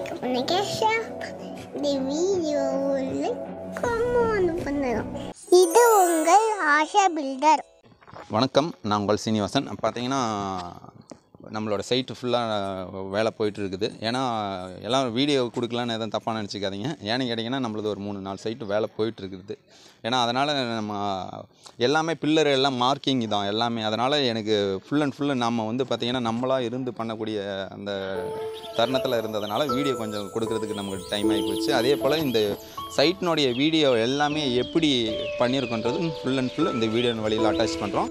பண்ணுங்க ஷேர் இந்த வீடியோவில் கமெண்ட் பண்ணணும் இது உங்கள் ஆஷா பில்டர் வணக்கம் நான் உங்கள் சீனிவாசன் பார்த்தீங்கன்னா நம்மளோட சைட்டு ஃபுல்லாக வேலை போயிட்டு இருக்குது ஏன்னா எல்லாம் வீடியோ கொடுக்கலான்னு எதுவும் தப்பாக நினச்சிக்காதீங்க ஏன்னு கேட்டிங்கன்னா நம்மளது ஒரு மூணு நாலு சைட்டு வேலை போயிட்டு இருக்குது ஏன்னா அதனால் நம்ம எல்லாமே பில்லர் எல்லாம் மார்க்கிங் தான் எல்லாமே அதனால் எனக்கு ஃபுல் அண்ட் ஃபுல்லு நம்ம வந்து பார்த்திங்கன்னா நம்மளாக இருந்து பண்ணக்கூடிய அந்த தருணத்தில் இருந்ததுனால வீடியோ கொஞ்சம் கொடுக்கறதுக்கு நமக்கு டைம் ஆகி போச்சு அதே போல் இந்த சைட்டினுடைய வீடியோ எல்லாமே எப்படி பண்ணியிருக்கோன்றது ஃபுல் அண்ட் ஃபுல் இந்த வீடியோ வழியில் அட்டாச் பண்ணுறோம்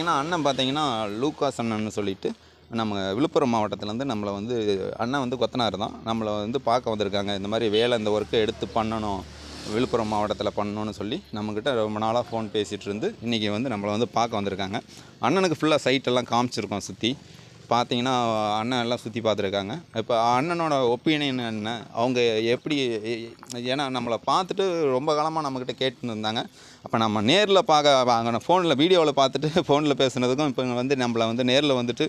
பார்த்தீங்கன்னா அண்ணன் பார்த்தீங்கன்னா லூக்காஸ் அண்ணன்னு சொல்லிட்டு நம்ம விழுப்புரம் மாவட்டத்துலேருந்து நம்மளை வந்து அண்ணன் வந்து கொத்தனார் தான் நம்மளை வந்து பார்க்க வந்திருக்காங்க இந்த மாதிரி வேலை இந்த ஒர்க்கை எடுத்து பண்ணணும் விழுப்புரம் மாவட்டத்தில் பண்ணணும்னு சொல்லி நம்மக்கிட்ட ரொம்ப நாளாக ஃபோன் பேசிகிட்டு இருந்து இன்றைக்கி வந்து நம்மளை வந்து பார்க்க வந்திருக்காங்க அண்ணனுக்கு ஃபுல்லாக சைட்டெல்லாம் காமிச்சிருக்கோம் சுற்றி பார்த்தீங்கன்னா அண்ணன் எல்லாம் சுற்றி பார்த்துருக்காங்க இப்போ அண்ணனோட ஒப்பீனியன் என்ன அவங்க எப்படி ஏன்னா நம்மளை பார்த்துட்டு ரொம்ப காலமாக நம்மக்கிட்ட கேட்டுன்னு இருந்தாங்க அப்போ நம்ம நேரில் பார்க்க அங்கே ஃபோனில் வீடியோவில் பார்த்துட்டு ஃபோனில் பேசுனதுக்கும் இப்போ வந்து நம்மளை வந்து நேரில் வந்துட்டு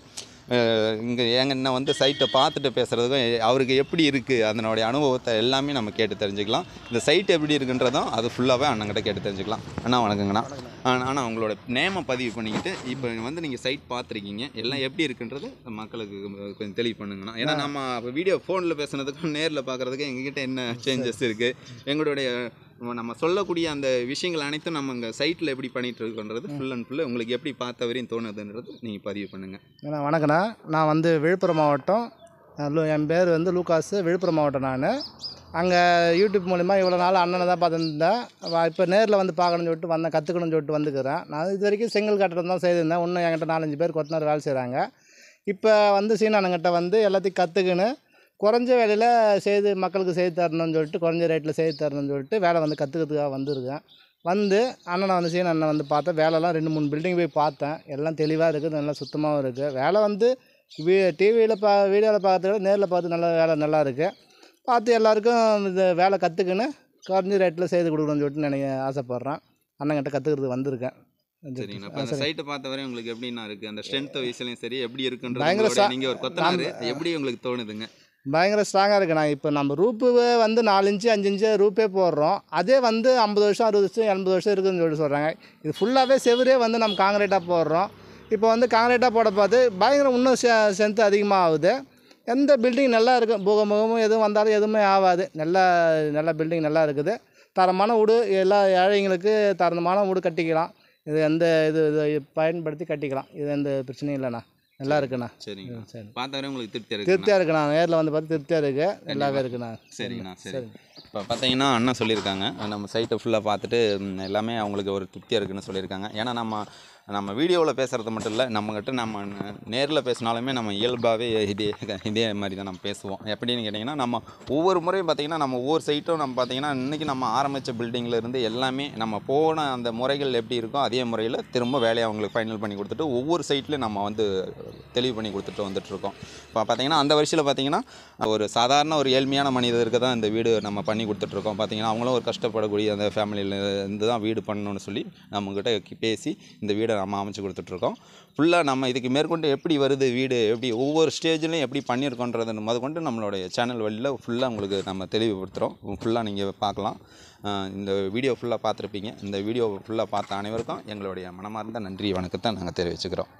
இங்கே எங்க என்ன வந்து சைட்டை பார்த்துட்டு பேசுகிறதுக்கும் எ- அவருக்கு எப்படி இருக்குது அதனுடைய அனுபவத்தை எல்லாமே நம்ம கேட்டு தெரிஞ்சுக்கலாம் இந்த சைட் எப்படி இருக்குன்றதும் அது ஃபுல்லாகவே அண்ணங்கிட்ட கேட்டு தெரிஞ்சுக்கலாம் அண்ணா வணக்கங்கண்ணா அண்ணா அண்ணா, உங்களோட நேமை பதிவு பண்ணிக்கிட்டு இப்போ வந்து நீங்கள் சைட் பார்த்துருக்கீங்க எல்லாம் எப்படி இருக்குன்றது மக்களுக்கு கொஞ்சம் தெளிவு பண்ணுங்கண்ணா ஏன்னா நம்ம இப்போ வீடியோ ஃபோனில் பேசுனதுக்கும் நேரில் பார்க்குறதுக்கும் எங்ககிட்ட என்ன சேஞ்சஸ் இருக்குது எங்களுடைய நம்ம சொல்லக்கூடிய அந்த விஷயங்கள் அனைத்தும் நம்ம இங்கே சைட்டில் எப்படி பண்ணிட்டு இருக்கோன்றது ஃபுல் அண்ட் ஃபுல்லு உங்களுக்கு எப்படி பார்த்த வரையும் தோணுதுன்றது நீங்கள் பதிவு பண்ணுங்கள் அண்ணா வணக்கண்ணா நான் வந்து விழுப்புரம் மாவட்டம் அஹ் லூ- என் பேர் வந்து லூகாஸு விழுப்புரம் மாவட்டம் நான் அங்கே யூடியூப் மூலிமா இவ்வளோ நாள் அண்ணனை தான் பார்த்துருந்தேன் இப்போ நேரில் வந்து பார்க்கணும்னு சொல்லிட்டு வந்தேன் கற்றுக்கணும்னு சொல்லிட்டு வந்துக்கிறேன் நான் இது வரைக்கும் செங்கல் கட்டுறது தான் செய்திருந்தேன் இன்னும் என்கிட்ட நாலஞ்சு பேர் கொத்தனார் வேலை செய்கிறாங்க இப்போ வந்து சீனானுங்கிட்ட வந்து எல்லாத்தையும் கற்றுக்கின்னு குறைஞ்ச வேலையில் செய்து மக்களுக்கு செய்து தரணும்னு சொல்லிட்டு குறைஞ்ச ரேட்டில் செய்து தரணும்னு சொல்லிட்டு வேலை வந்து கற்றுக்கிறதுக்காக வந்திருக்கேன் வந்து அண்ணனை வந்து சீன அண்ணன் வந்து பார்த்தேன் வேலைலாம் ரெண்டு மூணு பில்டிங் போய் பார்த்தேன் எல்லாம் தெளிவாக இருக்குது நல்லா சுத்தமாகவும் இருக்குது வேலை வந்து வீ டிவியில் பா வீடியோவில் பார்க்கறத விட நேரில் பார்த்து நல்லா வேலை நல்லா இருக்குது பார்த்து எல்லாருக்கும் இந்த வேலை கற்றுக்குன்னு குறைஞ்ச ரேட்டில் செய்து கொடுக்கணும்னு சொல்லிட்டு நினைக்க ஆசைப்பட்றேன் அண்ணங்கிட்ட கற்றுக்கிறதுக்கு வந்திருக்கேன் சரிங்கண்ணா இப்போ அந்த சைட்டை பார்த்த வரை உங்களுக்கு எப்படிண்ணா இருக்குது அந்த ஸ்ட்ரென்த் வயசுலையும் சரி எப்படி இருக்குன்றது பயங்கர உங்களுடைய- சா- நீங்க ஒரு கொத்தனார் எப்படி உங்களுக்கு தோணுதுங்க பயங்கர ஸ்ட்ராங்காக இருக்குண்ணா இப்போ நம்ம ரூப்பு வந்து நாலு இன்ச்சு அஞ்சு இன்ச்சு ரூப்பே போடுறோம் அதே வந்து ஐம்பது வருஷம் அறுபது வருஷம் எண்பது வருஷம் இருக்குதுன்னு சொல்லிட்டு சொல்கிறாங்க இது ஃபுல்லாகவே செவரே வந்து நம்ம காங்கிரீட்டாக போடுறோம் இப்போ வந்து காங்கிரீட்டாக போட பார்த்து பயங்கர இன்னும் ஸ்ட்ரென்த் அதிகமாக ஆகுது எந்த பில்டிங் நல்லா இருக்கும் பூகமுகமும் எதுவும் வந்தாலும் எதுவுமே ஆகாது நல்லா நல்ல பில்டிங் நல்லா இருக்குது தரமான வீடு எல்லா ஏழைங்களுக்கு தரமான வீடு கட்டிக்கலாம் இது எந்த இது இது பயன்படுத்தி கட்டிக்கலாம் இது எந்த பிரச்சனையும் இல்லைண்ணா நல்லா இருக்குண்ணா சரிங்கண்ணா சரி பார்த்த வரை உங்களுக்கு திருப்தியாக இருக்கு திருப்தியாக இருக்குண்ணா நேரில் வந்து பார்த்து திருப்தியாக இருக்குது நல்லாவே இருக்குண்ணா சரிங்கண்ணா சரி இப்போ பார்த்தீங்கன்னா அண்ணன் சொல்லியிருக்காங்க நம்ம சைட்டை ஃபுல்லாக பார்த்துட்டு ம், எல்லாமே அவங்களுக்கு ஒரு திருப்தியாக இருக்குன்னு சொல்லியிருக்காங்க ஏன்னா நம்ம நம்ம வீடியோவில் பேசுகிறது மட்டும் இல்லை நம்மக்கிட்ட நம்ம நேரில் பேசினாலுமே நம்ம இயல்பாகவே இதே இதே மாதிரி தான் நம்ம பேசுவோம் எப்படின்னு கேட்டிங்கன்னா நம்ம ஒவ்வொரு முறையும் பார்த்திங்கன்னா நம்ம ஒவ்வொரு சைட்டும் நம்ம பார்த்திங்கன்னா இன்றைக்கி நம்ம ஆரம்பித்த பில்டிங்கில் இருந்து எல்லாமே நம்ம போன அந்த முறைகள் எப்படி இருக்கோ அதே முறையில் திரும்ப வேலையை அவங்களுக்கு ஃபைனல் பண்ணி கொடுத்துட்டு ஒவ்வொரு சைட்லேயும் நம்ம வந்து தெளிவு பண்ணி கொடுத்துட்டு வந்துட்டுருக்கோம் இப்போ பார்த்தீங்கன்னா அந்த வரிசையில் பார்த்தீங்கன்னா ஒரு சாதாரண ஒரு ஏழ்மையான மனிதருக்கு தான் இந்த வீடு நம்ம பண்ணி கொடுத்துட்ருக்கோம் பார்த்தீங்கன்னா அவங்களும் ஒரு கஷ்டப்படக்கூடிய அந்த ஃபேமிலியில் இருந்து தான் வீடு பண்ணணும்னு சொல்லி நம்மக்கிட்ட கி- பேசி இந்த வீடை நம்ம அமைச்சு கொடுத்துட்ருக்கோம் ஃபுல்லாக நம்ம இதுக்கு மேற்கொண்டு எப்படி வருது வீடு எப்படி ஒவ்வொரு ஸ்டேஜ்லையும் எப்படி பண்ணியிருக்கோன்றது முதற்கொண்டு நம்மளுடைய சேனல் வழியில் ஃபுல்லாக உங்களுக்கு நம்ம தெளிவுபடுத்துகிறோம் ஃபுல்லாக நீங்கள் பார்க்கலாம் அஹ் இந்த வீடியோ ஃபுல்லாக பார்த்துருப்பீங்க இந்த வீடியோ ஃபுல்லாக பார்த்த அனைவருக்கும் எங்களுடைய மனமார்ந்த நன்றி வணக்கத்தை நாங்கள் தெரிவிச்சுக்கிறோம்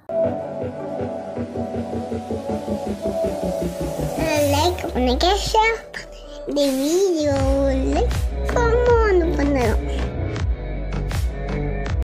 லைக் பண்ணுங்க ஷேர் இந்த வீடியோவில் கமெண்ட்